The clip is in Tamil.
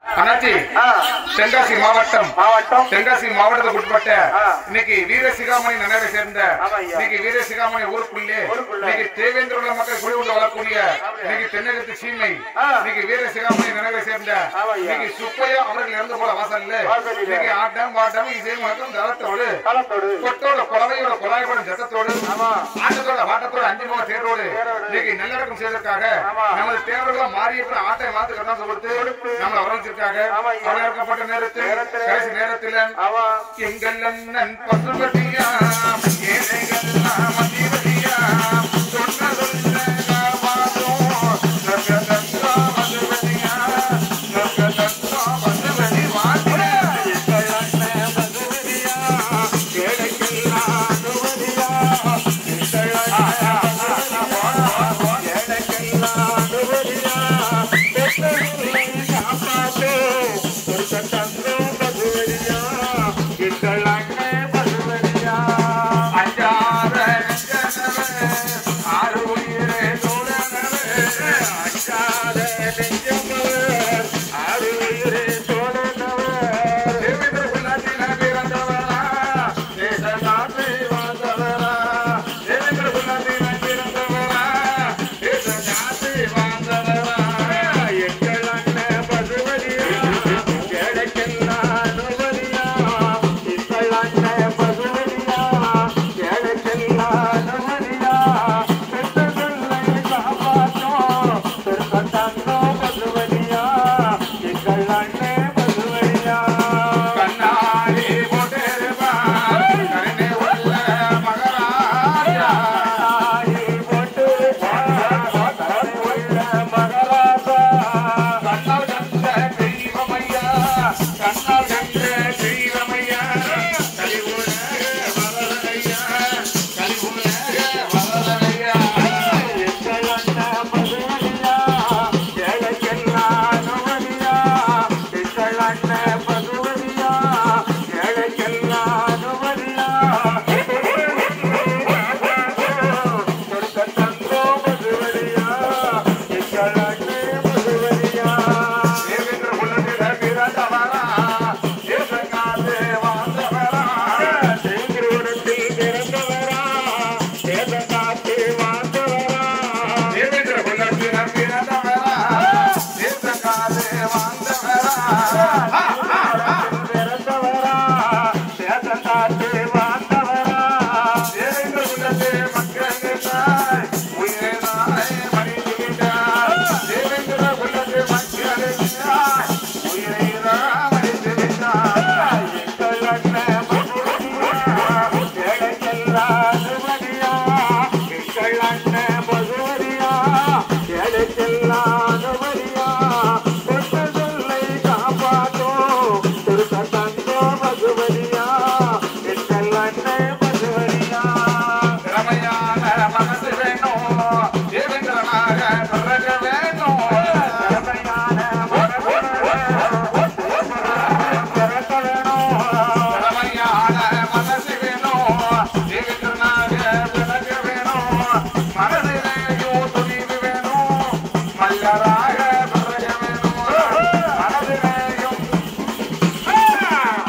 அண்ணாச்சி ஆ, தென்காசி மாவட்டம் மாவட்டம் தென்காசி மாவட்டத்துக்கு உட்பட்ட ஆ. இன்னைக்கு வீர சிகாமணி நகரை சேர்ந்த ஆமா ஐயா. இன்னைக்கு வீர சிகாமணி ஊருக்குள்ளே ஊருக்குள்ள. இன்னைக்கு தேவேந்திர உள்ள மக்கள் குடி உண்டு வரக்கூடிய இன்னைக்கு தென்னகத்து சீமை ஆ. இன்னைக்கு வீர சிகாமணி நகரை சேர்ந்த ஆமா ஐயா. இன்னைக்கு சுப்பையா அவர்கள் இறந்து போல வாசல்ல வாசல்ல. இன்னைக்கு ஆட்டம் பாட்டம் இசை முழக்கம் தளத்தோடு களத்தோடு கொட்டோட குலவையோட குழாய்படும் சத்தத்தோடு ஆமா. ஆட்டத்தோட வாட்டத்தோட அஞ்சு முக தேரோடு தேரோடு. இன்னைக்கு நல்லடக்கம் செய்வதற்காக ஆமா. நமது தேவர்களா மாறிய பிறகு ஆட்டை மாத்து கட்டாசம் கொடுத்து நம்மளை வரவழைச்சிருக்காங்க ஆமா ஐயா. வரவேற்கப்பட்ட நேரத்தில் நேரத்தில். கடைசி நேரத்தில் ஆமா எங்கள் அண்ணன் பசுபதியா ஏழைகள் மதிவதியா சொன்ன சொல்ல காப்பாற்றும் நற்க தத்தா பசுபதியா நற்க தத்தா பசுபதி வாழ்க எங்கள் அண்ணன் பசுபதியா ஏழைக்கெல்லாம் அனுமதியா எங்கள் அண்ணன் பசுபதியா ஏழைக்கெல்லாம் அனுமதியா பெற்றோர்களை காப்பாற்று ஒரு சத்தம் பசுபதியா எங்கள் அண்ணன் பசுபதியா அஞ்சாத நெஞ்சனவே ஆறு உயிரே தோழனவே அஞ்சாத நெஞ்சமவே ஆறு உயிரே தோழனவே தேவேந்திர குலத்தின பிறந்தவரா தேச நாட்டை வாழ்ந்தவரா தேவேந்திர குலத்தின பிறந்தவரா தேச நாட்டை வாழ்ந்தவரா எங்கள் அண்ணன் பசுபதியா ஏழைக்கெல்லாம் அனுமதியா எங்கள் அண்ணன் பசுபதியா ஏழைக்கெல்லாம் அனுமதியா பெற்ற சொல்லை காப்பாற்றும் திருக்கட்டந்தோ பசுபதியா எங்கள் அண்ணன் பசுபதியா கண்ணாடி போட்டிருப்பா கருணை உள்ள மகராஜா கண்ணாடி போட்டிருப்பா கருணை உள்ள மகராஜா கண்ணால் கண்ட தெய்வமையா கண்ணால் கண்ட தெய்வமையா கலிவுலக வரதனையா கலிவுலக வரதனையா எங்கள் அண்ணன் பசுபதியா ஏழைக்கெல்லாம் அனுமதியா எங்கள் அண்ணன் பசுபதியா ஏழைக்கெல்லாம் அனுமதியா கொடுக்கத்தந்தோ பசுபதியா எங்கள் அண்ணன் பசுபதியா தேவேந்திர குலத்தில பிறந்தவரா தேசங்காத்து வாழ்ந்தவரா தேங்கிருடத்தில் பிறந்தவரா தேசங்காத்து வாழ்ந்தவரா தேவேந்திர குலத்தில பிறந்தவரா தேசங்காத்து வாழ்ந்தவரா